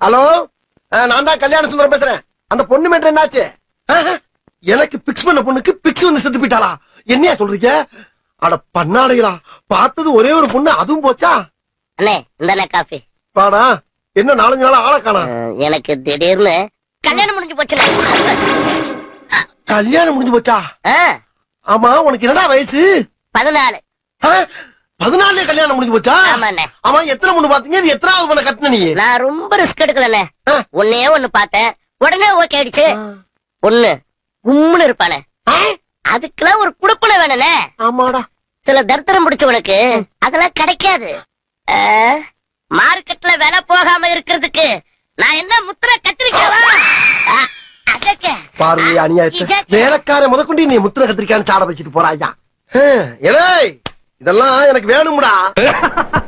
Hello நான் தான் கல்யாண சுந்தரம் பேசுறேன் அந்த பொண்ணு மேட்ரு என்னாச்சு ஆஹ், எனக்கு பிக்ஸ் பண்ண பொண்ணுக்கு பிக்ஸ் வந்து செத்து போயிட்டாளா என்னையா சொல்றீங்க அட பண்ணாடைகளா பார்த்தது ஒரே ஒரு பொண்ணு அதுவும் போச்சா அண்ணே இந்தாண்ணே காஃபி பாடா என்ன நாலஞ்சு நாள் ஆளை காணா அஹ், எனக்கு திடீர்னு கல்யாணம் முடிஞ்சு போச்சுண்ணே கல்யாணம் முடிஞ்சு போச்சா ஆ, ஆமா உனக்கு என்னடா வயசு பதினாலு ஆ, பதினாலே கல்யாணம் முடிஞ்சு போச்சா ஆமாண்ணே ஆமா எத்தனை பொண்ணு பாத்தீங்க இது எத்தனாவது பொண்ணை கட்டின நீ நான் ரொம்ப ரிஸ்க் எடுக்கலண்ணே ஆ. ஒன்னே ஒண்ணு பார்த்தேன் உடனே ஓகே ஆயிடுச்சு ஒண்ணு கும்முன்னு இருப்பானே ஆ, அதுக்கெல்லாம் ஒரு குடுப்பனை வேணுண்ணே ஆமாடா சில தரித்திரம் பிடிச்சவனுக்கு அதெல்லாம் கிடைக்காது ஆ, மார்க்கெட்ல விலை போகாம இருக்கிறதுக்கு நான் என்ன முத்திர கத்திரிக்காவா ஆ, அதக்க. பார்வை அநியாயத்தை இஜக்க. வேலைக்கார முதற்கொண்டு நீ முத்திர கத்திரிக்கான்னு சாட வச்சுட்டு போறாயா ஏலே இதெல்லாம் எனக்கு வேணும்டா